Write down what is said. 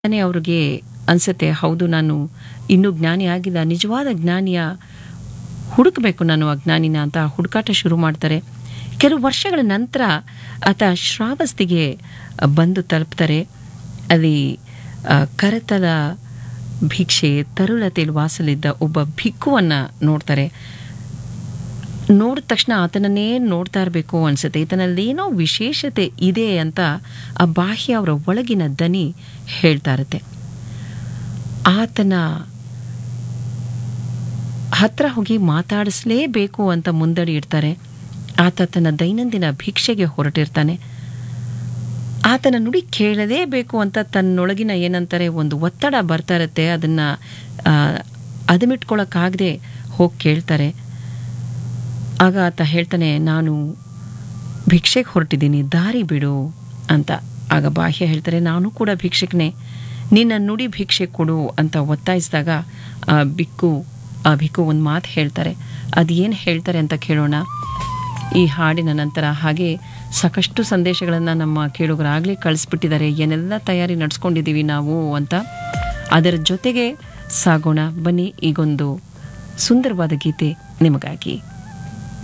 ತಾನೇ ಅವ್ರಿಗೆ ಅನ್ಸುತ್ತೆ ಹೌದು ನಾನು ಇನ್ನೂ ಜ್ಞಾನಿ ಆಗಿಲ್ಲ ನಿಜವಾದ ಜ್ಞಾನಿಯ ಹುಡುಕಬೇಕು ನಾನು ಆ ಜ್ಞಾನಿನ ಅಂತ ಹುಡುಕಾಟ ಶುರು ಮಾಡ್ತಾರೆ ಕೆಲವು ವರ್ಷಗಳ ನಂತರ ಆತ ಶ್ರಾವಸ್ತಿಗೆ ಬಂದು ತಲುಪ್ತಾರೆ ಅಲ್ಲಿ ಆ, ಕರತಲ ಭಿಕ್ಷೆ ತರುಳತೆಯಲ್ಲಿ ವಾಸಲಿದ್ದ ಒಬ್ಬ ಭಿಕ್ಕುವನ್ನ ನೋಡ್ತಾರೆ ನೋಡಿದ ತಕ್ಷಣ ಆತನನ್ನೇ ನೋಡ್ತಾ ಇರಬೇಕು ಅನ್ಸುತ್ತೆ ಈತನಲ್ಲಿ ಏನೋ ವಿಶೇಷತೆ ಇದೆ ಅಂತ ಆ ಬಾಹ್ಯ ಅವರ ಒಳಗಿನ ದನಿ ಹೇಳ್ತಾ ಇರುತ್ತೆ ಆತನ ಹತ್ರ ಹೋಗಿ ಮಾತಾಡಿಸ್ಲೇಬೇಕು ಅಂತ ಮುಂದಡಿ ಇಡ್ತಾರೆ ಆತ ತನ್ನ ದೈನಂದಿನ ಭಿಕ್ಷೆಗೆ ಹೊರಟಿರ್ತಾನೆ ಆತನ ನುಡಿ ಕೇಳಲೇಬೇಕು ಅಂತ ತನ್ನೊಳಗಿನ ಏನಂತಾರೆ ಒಂದು ಒತ್ತಡ ಬರ್ತಾ ಇರುತ್ತೆ ಅದನ್ನು ಅದಮಿಟ್ಕೊಳ್ಳೋಕ್ಕಾಗದೆ ಹೋಗಿ ಕೇಳ್ತಾರೆ ಆಗ ಆತ ಹೇಳ್ತಾನೆ ನಾನು ಭಿಕ್ಷೆಗೆ ಹೊರಟಿದ್ದೀನಿ ದಾರಿ ಬಿಡು ಅಂತ ಆಗ ಬಾಹ್ಯ ಹೇಳ್ತಾರೆ ನಾನು ಕೂಡ ಭಿಕ್ಷಕನೇ ನಿನ್ನ ನುಡಿ ಭಿಕ್ಷೆ ಕೊಡು ಅಂತ ಒತ್ತಾಯಿಸಿದಾಗ ಆ ಬಿಕ್ಕು ಆ ಭಿಕ್ಕು ಒಂದು ಮಾತು ಹೇಳ್ತಾರೆ ಅದೇನು ಹೇಳ್ತಾರೆ ಅಂತ ಕೇಳೋಣ ಈ ಹಾಡಿನ ನಂತರ ಹಾಗೆ ಸಾಕಷ್ಟು ಸಂದೇಶಗಳನ್ನು ನಮ್ಮ ಕೇಳುಗರಾಗಲೇ ಕಳಿಸ್ಬಿಟ್ಟಿದ್ದಾರೆ ಏನೆಲ್ಲ ತಯಾರಿ ನಡೆಸ್ಕೊಂಡಿದ್ದೀವಿ ನಾವು ಅಂತ ಅದರ ಜೊತೆಗೆ ಸಾಗೋಣ ಬನ್ನಿ ಈಗೊಂದು ಸುಂದರವಾದ ಗೀತೆ ನಿಮಗಾಗಿ